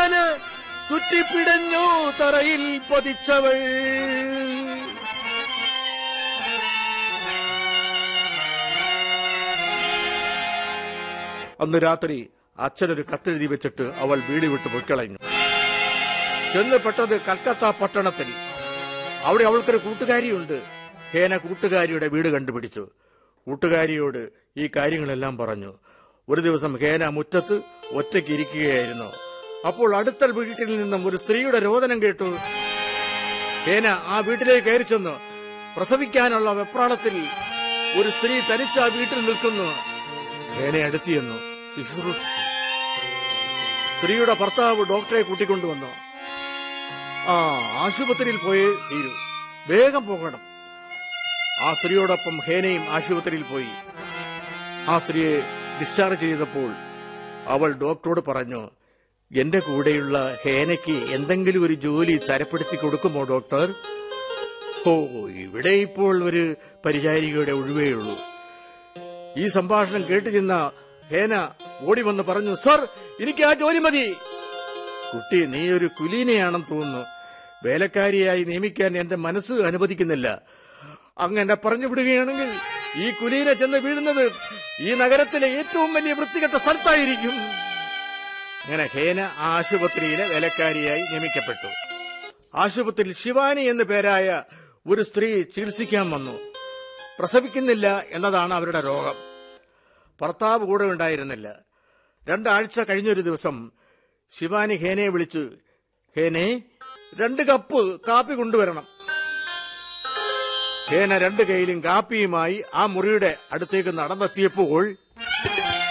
ചന്ദന ചുറ്റിപ്പിടഞ്ഞു തറയിൽ പതിച്ചവൾ അന്ന് രാത്രി അച്ഛനൊരു കത്തെഴുതി വെച്ചിട്ട് അവൾ വീട് വിട്ട് പൊയ്ക്കളഞ്ഞു ചെന്ന് പെട്ടത് കൽക്കത്ത പട്ടണത്തിൽ അവിടെ അവൾക്കൊരു കൂട്ടുകാരിയുണ്ട് ഹേന കൂട്ടുകാരിയുടെ വീട് കണ്ടുപിടിച്ചു കൂട്ടുകാരിയോട് ഈ കാര്യങ്ങളെല്ലാം പറഞ്ഞു ഒരു ദിവസം ഹേന മുറ്റത്ത് ഒറ്റയ്ക്ക് ഇരിക്കുകയായിരുന്നു അപ്പോൾ അടുത്ത വീട്ടിൽ നിന്നും ഒരു സ്ത്രീയുടെ രോദനം കേട്ടു ഹേന ആ വീട്ടിലേക്ക് കയറി ചെന്നു പ്രസവിക്കാനുള്ള വെപ്രാളത്തിൽ ഒരു സ്ത്രീ തനിച്ച് ആ വീട്ടിൽ നിൽക്കുന്നു ഹേന അടുത്തിയെന്നു ശുശ്രൂഷിച്ചു സ്ത്രീയുടെ ഭർത്താവ് ഡോക്ടറെ കൂട്ടിക്കൊണ്ടുവന്നു ആ ആശുപത്രിയിൽ പോയേ തീരൂ വേഗം പോകണം ആ സ്ത്രീയോടൊപ്പം ഹേനയും ആശുപത്രിയിൽ പോയി ആ സ്ത്രീയെ ഡിസ്ചാർജ് ചെയ്തപ്പോൾ അവൾ ഡോക്ടറോട് പറഞ്ഞു എന്റെ കൂടെയുള്ള ഹേനയ്ക്ക് എന്തെങ്കിലും ഒരു ജോലി തരപ്പെടുത്തി കൊടുക്കുമോ ഡോക്ടർ ഓ ഇവിടെ ഇപ്പോൾ ഒരു പരിചാരികയുടെ ഒഴിവേയുള്ളൂ ഈ സംഭാഷണം കേട്ടു ചെന്ന ഹേന ഓടി വന്ന് പറഞ്ഞു സർ എനിക്ക് ആ ജോലി മതി കുട്ടി നീ ഒരു കുലീനയാണെന്ന് തോന്നുന്നു വേലക്കാരിയായി നിയമിക്കാൻ എന്റെ മനസ്സ് അനുവദിക്കുന്നില്ല അങ്ങനെ പറഞ്ഞു വിടുകയാണെങ്കിൽ ഈ കുലീന ചെന്ന് വീഴുന്നത് ഈ നഗരത്തിലെ ഏറ്റവും വലിയ വൃത്തികെട്ട സ്ഥലത്തായിരിക്കും അങ്ങനെ ഹേന ആ ആശുപത്രിയിലെ വേലക്കാരിയായി നിയമിക്കപ്പെട്ടു ആശുപത്രിയിൽ ശിവാനി എന്നു പേരായ ഒരു സ്ത്രീ ചികിത്സിക്കാൻ വന്നു പ്രസവിക്കുന്നില്ല എന്നതാണ് അവരുടെ രോഗം ഭർത്താവ് കൂടെ ഉണ്ടായിരുന്നില്ല രണ്ടാഴ്ച കഴിഞ്ഞൊരു ദിവസം ശിവാനി ഹേനയെ വിളിച്ചു ഹേനെ രണ്ട് കപ്പ് കാപ്പി കൊണ്ടുവരണം ഹേന രണ്ട് കൈയിലും കാപ്പിയുമായി ആ മുറിയുടെ അടുത്തേക്ക് നടന്നെത്തിയപ്പോൾ